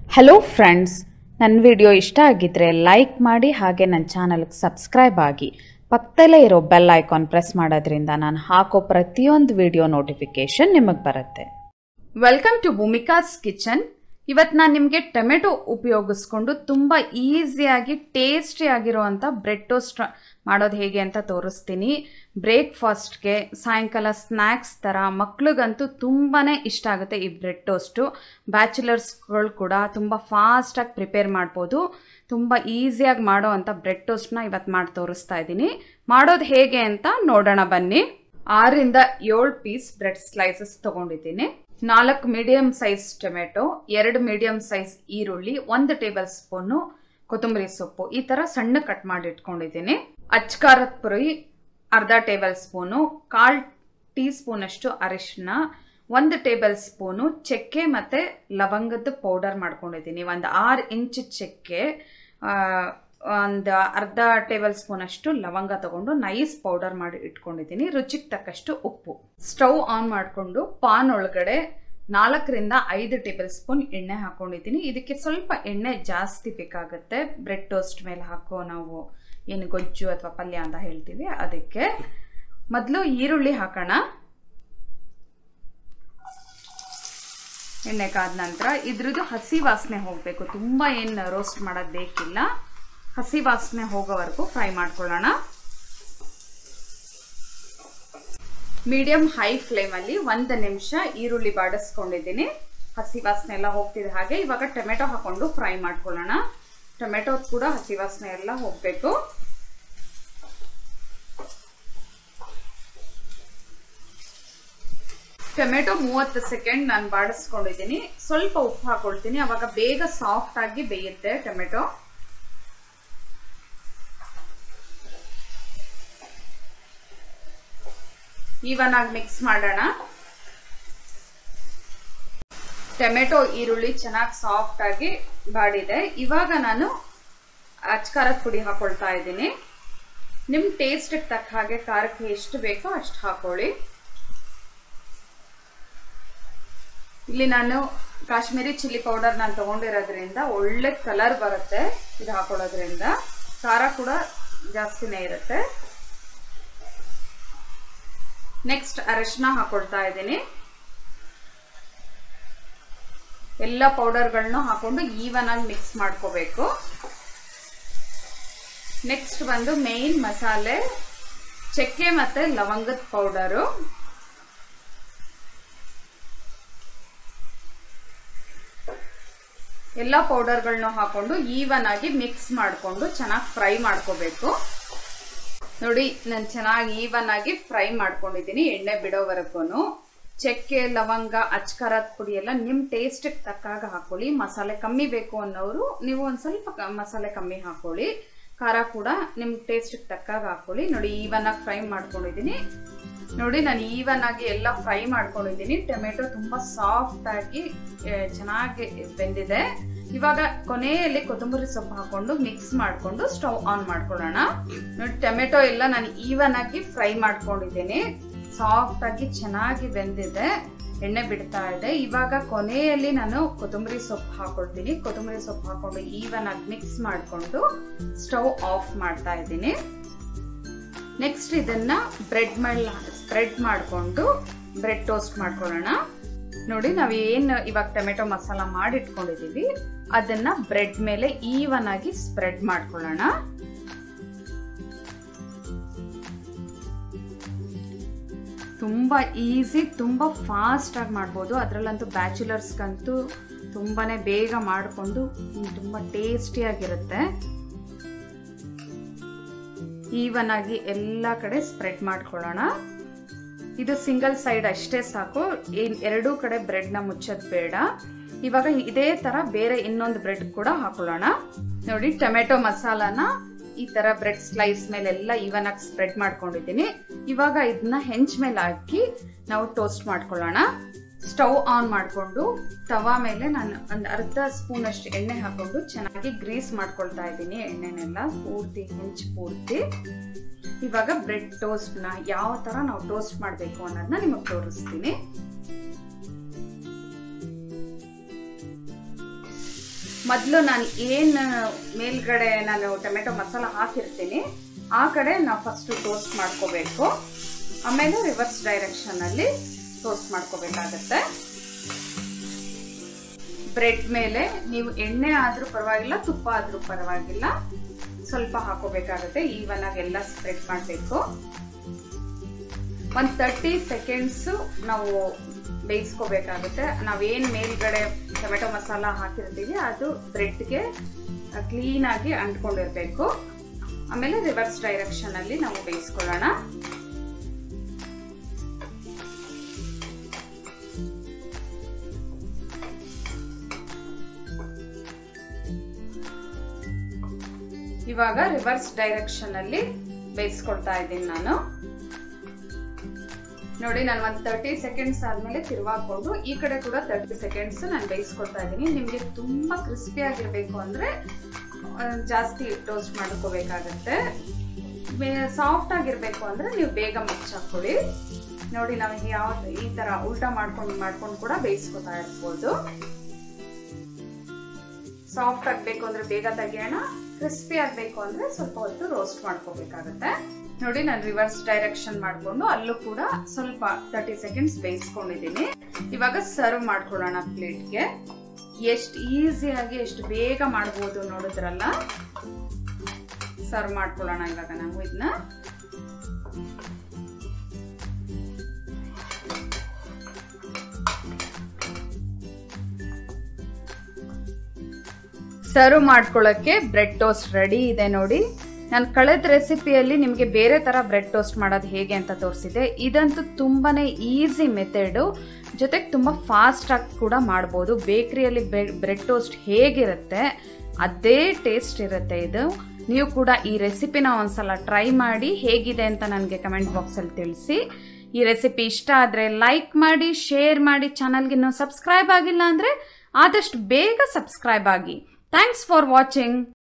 hello friends ನನ್ನ video ಇಷ್ಟ ಆಗಿದ್ದರೆ ಲೈಕ್ ಮಾಡಿ ಹಾಗೆ ನನ್ನ ಚಾನಲ್ಗೆ ಸಬ್ಸ್ಕ್ರೈಬ್ ಆಗಿ ಪಕ್ಕದಲ್ಲೇ ಇರೋ ಬೆಲ್ ಐಕಾನ್ ಪ್ರೆಸ್ ಮಾಡೋದ್ರಿಂದ ನಾನು ಹಾಕೋ ಪ್ರತಿಯೊಂದು ವಿಡಿಯೋ ನೋಟಿಫಿಕೇಷನ್ ನಿಮಗೆ ಬರುತ್ತೆ ವೆಲ್ಕಮ್ ಟು ಭೂಮಿಕಾಸ್ ಕಿಚನ್ ಇವತ್ತು ನಾನು ನಿಮಗೆ ಟೊಮೆಟೊ ಉಪಯೋಗಿಸ್ಕೊಂಡು ತುಂಬ ಈಸಿಯಾಗಿ ಟೇಸ್ಟಿ ಆಗಿರುವಂಥ ಬ್ರೆಡ್ ಟೋಸ್ಟ್ ಮಾಡೋದು ಹೇಗೆ ಅಂತ ತೋರಿಸ್ತೀನಿ ಬ್ರೇಕ್ಫಾಸ್ಟ್ಗೆ ಸಾಯಂಕಾಲ ಸ್ನ್ಯಾಕ್ಸ್ ಥರ ಮಕ್ಳಿಗಂತೂ ತುಂಬಾ ಇಷ್ಟ ಆಗುತ್ತೆ ಈ ಬ್ರೆಡ್ ಟೋಸ್ಟು ಬ್ಯಾಚುಲರ್ಸ್ಗಳು ಕೂಡ ತುಂಬ ಫಾಸ್ಟಾಗಿ ಪ್ರಿಪೇರ್ ಮಾಡ್ಬೋದು ತುಂಬ ಈಸಿಯಾಗಿ ಮಾಡೋ ಅಂಥ ಬ್ರೆಡ್ ಟೋಸ್ಟ್ನ ಇವತ್ತು ಮಾಡಿ ತೋರಿಸ್ತಾ ಇದ್ದೀನಿ ಮಾಡೋದು ಹೇಗೆ ಅಂತ ನೋಡೋಣ ಬನ್ನಿ ಆರರಿಂದ ಏಳು ಪೀಸ್ ಬ್ರೆಡ್ ಸ್ಲೈಸಸ್ ತೊಗೊಂಡಿದ್ದೀನಿ ನಾಲ್ಕು ಮೀಡಿಯಂ ಸೈಜ್ ಟೊಮೆಟೊ ಎರಡು ಮೀಡಿಯಂ ಸೈಜ್ ಈರುಳ್ಳಿ ಒಂದು ಟೇಬಲ್ ಸ್ಪೂನು ಕೊತ್ತಂಬರಿ ಸೊಪ್ಪು ಈ ಥರ ಸಣ್ಣ ಕಟ್ ಮಾಡಿ ಇಟ್ಕೊಂಡಿದ್ದೀನಿ ಅಚ್ಕಾರದ ಪುರಿ ಅರ್ಧ ಟೇಬಲ್ ಸ್ಪೂನು ಕಾಲು ಟೀ ಸ್ಪೂನಷ್ಟು ಅರಿಶಿನ ಒಂದು ಟೇಬಲ್ ಸ್ಪೂನು ಚಕ್ಕೆ ಮತ್ತು ಲವಂಗದ ಪೌಡರ್ ಮಾಡ್ಕೊಂಡಿದ್ದೀನಿ ಒಂದು ಆರು ಇಂಚ್ ಚಕ್ಕೆ ಒಂದು ಅರ್ಧ ಟೇಬಲ್ ಸ್ಪೂನಷ್ಟು ಲವಂಗ ತಗೊಂಡು ನೈಸ್ ಪೌಡರ್ ಮಾಡಿ ಇಟ್ಕೊಂಡಿದ್ದೀನಿ ರುಚಿಗೆ ತಕ್ಕಷ್ಟು ಉಪ್ಪು ಸ್ಟವ್ ಆನ್ ಮಾಡಿಕೊಂಡು ಪಾನ್ ಒಳಗಡೆ ನಾಲ್ಕರಿಂದ ಐದು ಟೇಬಲ್ ಸ್ಪೂನ್ ಎಣ್ಣೆ ಹಾಕೊಂಡಿದ್ದೀನಿ ಇದಕ್ಕೆ ಸ್ವಲ್ಪ ಎಣ್ಣೆ ಜಾಸ್ತಿ ಬೇಕಾಗುತ್ತೆ ಬ್ರೆಡ್ ಟೋಸ್ಟ್ ಮೇಲೆ ಹಾಕೋ ನಾವು ಏನು ಗೊಜ್ಜು ಅಥವಾ ಪಲ್ಯ ಅಂತ ಹೇಳ್ತೀವಿ ಅದಕ್ಕೆ ಮೊದಲು ಈರುಳ್ಳಿ ಹಾಕೋಣ ಎಣ್ಣೆ ಕಾದ ನಂತರ ಇದ್ರದ್ದು ಹಸಿ ವಾಸನೆ ಹೋಗಬೇಕು ತುಂಬ ಏನು ರೋಸ್ಟ್ ಮಾಡೋದು ಬೇಕಿಲ್ಲ ಹಸಿ ವಾಸನೆ ಹೋಗೋವರೆಗೂ ಫ್ರೈ ಮಾಡ್ಕೊಳ್ಳೋಣ ಮೀಡಿಯಂ ಹೈ ಫ್ಲೇಮಲ್ಲಿ ಒಂದು ನಿಮಿಷ ಈರುಳ್ಳಿ ಬಾಡಿಸ್ಕೊಂಡಿದ್ದೀನಿ ಹಸಿ ವಾಸನೆ ಎಲ್ಲ ಹೋಗ್ತಿದೆ ಹಾಗೆ ಇವಾಗ ಟೊಮೆಟೊ ಹಾಕೊಂಡು ಫ್ರೈ ಮಾಡ್ಕೊಳ್ಳೋಣ ಟೊಮೆಟೊ ಕೂಡ ಹಸಿ ವಾಸನೆ ಎಲ್ಲ ಹೋಗಬೇಕು ಟೊಮೆಟೊ ಮೂವತ್ತು ಸೆಕೆಂಡ್ ನಾನು ಬಾಡಿಸ್ಕೊಂಡಿದ್ದೀನಿ ಸ್ವಲ್ಪ ಉಪ್ಪು ಹಾಕೊಳ್ತೀನಿ ಅವಾಗ ಬೇಗ ಸಾಫ್ಟ್ ಆಗಿ ಬೇಯುತ್ತೆ ಟೊಮೆಟೊ ಈವನ್ ಆಗಿ ಮಿಕ್ಸ್ ಮಾಡೋಣ ಟೊಮೆಟೊ ಈರುಳ್ಳಿ ಚೆನ್ನಾಗಿ ಸಾಫ್ಟ್ ಆಗಿ ಬಾಡಿದೆ ಇವಾಗ ನಾನು ಅಚ್ಕಾರದ ಪುಡಿ ಹಾಕೊಳ್ತಾ ಇದ್ದೀನಿ ನಿಮ್ಮ ಟೇಸ್ಟಿಗೆ ತಕ್ಕ ಹಾಗೆ ಖಾರಕ್ಕೆ ಎಷ್ಟು ಬೇಕೋ ಅಷ್ಟು ಹಾಕೊಳ್ಳಿ ಇಲ್ಲಿ ನಾನು ಕಾಶ್ಮೀರಿ ಚಿಲ್ಲಿ ಪೌಡರ್ ನಾನು ತೊಗೊಂಡಿರೋದ್ರಿಂದ ಒಳ್ಳೆ ಕಲರ್ ಬರುತ್ತೆ ಇದು ಹಾಕೊಳ್ಳೋದ್ರಿಂದ ಖಾರ ಕೂಡ ಜಾಸ್ತಿನೇ ಇರುತ್ತೆ ನೆಕ್ಸ್ಟ್ ಅರಶಿನ ಹಾಕೊಳ್ತಾ ಇದ್ದೀನಿ ಎಲ್ಲ ಪೌಡರ್ಗಳನ್ನೂ ಹಾಕೊಂಡು ಈವನ್ ಆಗಿ ಮಿಕ್ಸ್ ಮಾಡ್ಕೋಬೇಕು ನೆಕ್ಸ್ಟ್ ಬಂದು ಮೇನ್ ಮಸಾಲೆ ಚಕ್ಕೆ ಮತ್ತು ಲವಂಗದ ಪೌಡರು ಎಲ್ಲ ಪೌಡರ್ಗಳನ್ನೂ ಹಾಕೊಂಡು ಈವನ್ ಆಗಿ ಮಿಕ್ಸ್ ಮಾಡಿಕೊಂಡು ಚೆನ್ನಾಗಿ ಫ್ರೈ ಮಾಡ್ಕೋಬೇಕು ನೋಡಿ ನಾನು ಚೆನ್ನಾಗಿ ಈವನ್ ಆಗಿ ಫ್ರೈ ಮಾಡ್ಕೊಂಡಿದ್ದೀನಿ ಎಣ್ಣೆ ಬಿಡೋವರೆಗೂ ಚಕ್ಕೆ ಲವಂಗ ಅಚ್ಕಾರದ ಪುಡಿ ಎಲ್ಲ ನಿಮ್ಮ ಟೇಸ್ಟಿಗೆ ತಕ್ಕಾಗ ಹಾಕೊಳ್ಳಿ ಮಸಾಲೆ ಕಮ್ಮಿ ಬೇಕು ಅನ್ನೋರು ನೀವು ಒಂದು ಸ್ವಲ್ಪ ಮಸಾಲೆ ಕಮ್ಮಿ ಹಾಕೊಳ್ಳಿ ಖಾರ ಕೂಡ ನಿಮ್ಮ ಟೇಸ್ಟಿಗೆ ತಕ್ಕಾಗ ಹಾಕೊಳ್ಳಿ ನೋಡಿ ಈವನ್ ಆಗಿ ಫ್ರೈ ಮಾಡ್ಕೊಂಡಿದ್ದೀನಿ ನೋಡಿ ನಾನು ಈವನ್ ಆಗಿ ಎಲ್ಲ ಫ್ರೈ ಮಾಡ್ಕೊಂಡಿದ್ದೀನಿ ಟೊಮೆಟೊ ತುಂಬ ಸಾಫ್ಟ್ ಆಗಿ ಚೆನ್ನಾಗಿ ಬೆಂದಿದೆ ಇವಾಗ ಕೊನೆಯಲ್ಲಿ ಕೊತ್ತಂಬರಿ ಸೊಪ್ಪು ಹಾಕೊಂಡು ಮಿಕ್ಸ್ ಮಾಡಿಕೊಂಡು ಸ್ಟವ್ ಆನ್ ಮಾಡ್ಕೊಳ್ಳೋಣ ನೋಡಿ ಟೊಮೆಟೊ ಎಲ್ಲ ನಾನು ಈವನ್ ಆಗಿ ಫ್ರೈ ಮಾಡ್ಕೊಂಡಿದ್ದೀನಿ ಸಾಫ್ಟ್ ಆಗಿ ಚೆನ್ನಾಗಿ ಬೆಂದಿದೆ ಎಣ್ಣೆ ಬಿಡ್ತಾ ಇದೆ ಇವಾಗ ಕೊನೆಯಲ್ಲಿ ನಾನು ಕೊತ್ತಂಬರಿ ಸೊಪ್ಪು ಹಾಕೊಳ್ತೀನಿ ಕೊತ್ತಂಬರಿ ಸೊಪ್ಪು ಹಾಕೊಂಡು ಈವನ್ ಆಗಿ ಮಿಕ್ಸ್ ಮಾಡಿಕೊಂಡು ಸ್ಟವ್ ಆಫ್ ಮಾಡ್ತಾ ಇದ್ದೀನಿ ನೆಕ್ಸ್ಟ್ ಇದನ್ನ ಬ್ರೆಡ್ ಮೇಲೆ ಸ್ಪ್ರೆಡ್ ಮಾಡಿಕೊಂಡು ಬ್ರೆಡ್ ಟೋಸ್ಟ್ ಮಾಡ್ಕೊಳ್ಳೋಣ ನೋಡಿ ನಾವು ಏನು ಇವಾಗ ಟೊಮೆಟೊ ಮಸಾಲ ಮಾಡಿಟ್ಕೊಂಡಿದೀವಿ ಅದನ್ನ ಬ್ರೆಡ್ ಮೇಲೆ ಈವನ್ ಆಗಿ ಸ್ಪ್ರೆಡ್ ಮಾಡ್ಕೊಳ್ಳೋಣ ತುಂಬ ಈಸಿ ತುಂಬ ಫಾಸ್ಟ್ ಆಗಿ ಮಾಡ್ಬೋದು ಅದರಲ್ಲಂತೂ ಬ್ಯಾಚುಲರ್ಸ್ಗಂತೂ ತುಂಬಾನೇ ಬೇಗ ಮಾಡಿಕೊಂಡು ತುಂಬ ಟೇಸ್ಟಿಯಾಗಿರುತ್ತೆ ಈವನ್ ಆಗಿ ಎಲ್ಲ ಕಡೆ ಸ್ಪ್ರೆಡ್ ಮಾಡ್ಕೊಳ್ಳೋಣ ಇದು ಸಿಂಗಲ್ ಸೈಡ್ ಅಷ್ಟೇ ಸಾಕು ಎರಡೂ ಕಡೆ ಬ್ರೆಡ್ನ ಮುಚ್ಚೋದು ಬೇಡ ಇವಾಗ ಇದೇ ತರ ಬೇರೆ ಇನ್ನೊಂದು ಬ್ರೆಡ್ ಕೂಡ ಹಾಕೊಳ್ಳೋಣ ನೋಡಿ ಟೊಮೆಟೊ ಮಸಾಲಾನ ಈ ತರ ಬ್ರೆಡ್ ಸ್ಲೈಸ್ ಮೇಲೆಲ್ಲ ಈವನ್ ಆಗಿ ಸ್ಪ್ರೆಡ್ ಮಾಡ್ಕೊಂಡಿದ್ದೀನಿ ಇವಾಗ ಇದನ್ನ ಹೆಂಚ್ ಮೇಲೆ ಹಾಕಿ ನಾವು ಟೋಸ್ಟ್ ಮಾಡ್ಕೊಳ್ಳೋಣ ಸ್ಟವ್ ಆನ್ ಮಾಡಿಕೊಂಡು ತವಾ ಮೇಲೆ ನಾನು ಒಂದು ಅರ್ಧ ಸ್ಪೂನ್ ಅಷ್ಟು ಎಣ್ಣೆ ಹಾಕೊಂಡು ಚೆನ್ನಾಗಿ ಗ್ರೀಸ್ ಮಾಡ್ಕೊಳ್ತಾ ಇದ್ದೀನಿ ಎಣ್ಣೆನೆಲ್ಲ ಪೂರ್ತಿ ಹೆಂಚು ಪೂರ್ತಿ ಇವಾಗ ಬ್ರೆಡ್ ಟೋಸ್ಟ್ನ ಯಾವ ತರ ನಾವು ಟೋಸ್ಟ್ ಮಾಡಬೇಕು ಅನ್ನೋದನ್ನ ನಿಮಗೆ ತೋರಿಸ್ತೀನಿ ಮೊದಲು ನಾನು ಏನು ಮೇಲ್ಗಡೆ ನಾನು ಟೊಮೆಟೊ ಮಸಾಲ ಹಾಕಿರ್ತೀನಿ ಆ ಕಡೆ ನಾವು ಫಸ್ಟ್ ಟೋಸ್ಟ್ ಮಾಡ್ಕೋಬೇಕು ಆಮೇಲೆ ರಿವರ್ಸ್ ಡೈರೆಕ್ಷನಲ್ಲಿ ಟೋಸ್ಟ್ ಮಾಡ್ಕೋಬೇಕಾಗತ್ತೆ ಬ್ರೆಡ್ ಮೇಲೆ ನೀವು ಎಣ್ಣೆ ಆದ್ರೂ ಪರವಾಗಿಲ್ಲ ತುಪ್ಪ ಆದ್ರೂ ಪರವಾಗಿಲ್ಲ ಸ್ವಲ್ಪ ಹಾಕೋಬೇಕಾಗುತ್ತೆ ಈವನ್ ಆಗಿ ಎಲ್ಲ ಸ್ಪ್ರೆಡ್ ಮಾಡಬೇಕು ಒಂದು ತರ್ಟಿ ಸೆಕೆಂಡ್ಸು ನಾವು ಬೇಯಿಸ್ಕೋಬೇಕಾಗುತ್ತೆ ನಾವೇನು ಮೇಲ್ಗಡೆ ಟೊಮೆಟೊ ಮಸಾಲ ಹಾಕಿರ್ತೀವಿ ಅದು ಬ್ರೆಡ್ಗೆ ಕ್ಲೀನಾಗಿ ಅಂಟ್ಕೊಂಡಿರ್ಬೇಕು ಆಮೇಲೆ ರಿವರ್ಸ್ ಡೈರೆಕ್ಷನ್ ಅಲ್ಲಿ ನಾವು ಬೇಯಿಸ್ಕೊಳ್ಳೋಣ ಇವಾಗ ರಿವರ್ಸ್ ಡೈರೆಕ್ಷನ್ ಅಲ್ಲಿ ಬೇಯಿಸ್ಕೊಳ್ತಾ ಇದ್ದೀನಿ ನಾನು ನೋಡಿ ನಾನು ಒಂದು ತರ್ಟಿ ಸೆಕೆಂಡ್ಸ್ ಆದ್ಮೇಲೆ ತಿರುವಾಕೊಂಡು ಈ ಕಡೆ ಕೂಡ ತರ್ಟಿ ಸೆಕೆಂಡ್ಸ್ ನಾನು ಬೇಯಿಸ್ಕೊಳ್ತಾ ಇದ್ದೀನಿ ನಿಮಗೆ ತುಂಬಾ ಕ್ರಿಸ್ಪಿ ಆಗಿರ್ಬೇಕು ಅಂದ್ರೆ ಜಾಸ್ತಿ ಟೋಸ್ಟ್ ಮಾಡ್ಕೋಬೇಕಾಗತ್ತೆ ಸಾಫ್ಟ್ ಆಗಿರ್ಬೇಕು ಅಂದ್ರೆ ನೀವು ಬೇಗ ಮುಚ್ಚಾಕೊಳ್ಳಿ ನೋಡಿ ನಾವು ಯಾವ ಈ ತರ ಉಲ್ಟಾ ಮಾಡ್ಕೊಂಡು ಮಾಡ್ಕೊಂಡು ಕೂಡ ಬೇಯಿಸ್ಕೊತಾ ಇರ್ಬೋದು ಸಾಫ್ಟ್ ಆಗ್ಬೇಕು ಅಂದ್ರೆ ಬೇಗ ತೆಗಿಯೋಣ ಕ್ರಿಸ್ಪಿ ಆಗ್ಬೇಕು ಅಂದ್ರೆ ಸ್ವಲ್ಪ ಹೊತ್ತು ರೋಸ್ಟ್ ಮಾಡ್ಕೋಬೇಕಾಗತ್ತೆ ನೋಡಿ ನಾನು ರಿವರ್ಸ್ ಡೈರೆಕ್ಷನ್ ಮಾಡ್ಕೊಂಡು ಅಲ್ಲೂ ಕೂಡ ಸ್ವಲ್ಪ ತರ್ಟಿ ಸೆಕೆಂಡ್ಸ್ ಬೇಯಿಸ್ಕೊಂಡಿದ್ದೀನಿ ಇವಾಗ ಸರ್ವ್ ಮಾಡ್ಕೊಳ್ಳೋಣ ಪ್ಲೇಟ್ಗೆ ಎಷ್ಟು ಈಸಿಯಾಗಿ ಎಷ್ಟು ಬೇಗ ಮಾಡ್ಬೋದು ನೋಡಿದ್ರಲ್ಲ ಸರ್ವ್ ಮಾಡ್ಕೊಳ್ಳೋಣ ಇವಾಗ ನಾವು ಇದನ್ನ ಸರ್ವ್ ಮಾಡ್ಕೊಳ್ಳೋಕ್ಕೆ ಬ್ರೆಡ್ ಟೋಸ್ಟ್ ರೆಡಿ ಇದೆ ನೋಡಿ ನಾನು ಕಳೆದ ರೆಸಿಪಿಯಲ್ಲಿ ನಿಮಗೆ ಬೇರೆ ಥರ ಬ್ರೆಡ್ ಟೋಸ್ಟ್ ಮಾಡೋದು ಹೇಗೆ ಅಂತ ತೋರಿಸಿದೆ ಇದಂತೂ ತುಂಬಾನೇ ಈಸಿ ಮೆಥಡು ಜೊತೆಗೆ ತುಂಬ ಫಾಸ್ಟಾಗಿ ಕೂಡ ಮಾಡ್ಬೋದು ಬೇಕ್ರಿಯಲ್ಲಿ ಬ್ರೆಡ್ ಟೋಸ್ಟ್ ಹೇಗಿರುತ್ತೆ ಅದೇ ಟೇಸ್ಟ್ ಇರುತ್ತೆ ಇದು ನೀವು ಕೂಡ ಈ ರೆಸಿಪಿನ ಒಂದ್ಸಲ ಟ್ರೈ ಮಾಡಿ ಹೇಗಿದೆ ಅಂತ ನನಗೆ ಕಮೆಂಟ್ ಬಾಕ್ಸಲ್ಲಿ ತಿಳಿಸಿ ಈ ರೆಸಿಪಿ ಇಷ್ಟ ಆದರೆ ಲೈಕ್ ಮಾಡಿ ಶೇರ್ ಮಾಡಿ ಚಾನಲ್ಗೆ ಇನ್ನೂ ಸಬ್ಸ್ಕ್ರೈಬ್ ಆಗಿಲ್ಲ ಅಂದರೆ ಆದಷ್ಟು ಬೇಗ ಸಬ್ಸ್ಕ್ರೈಬ್ ಆಗಿ ಥ್ಯಾಂಕ್ಸ್ ಫಾರ್ ವಾಚಿಂಗ್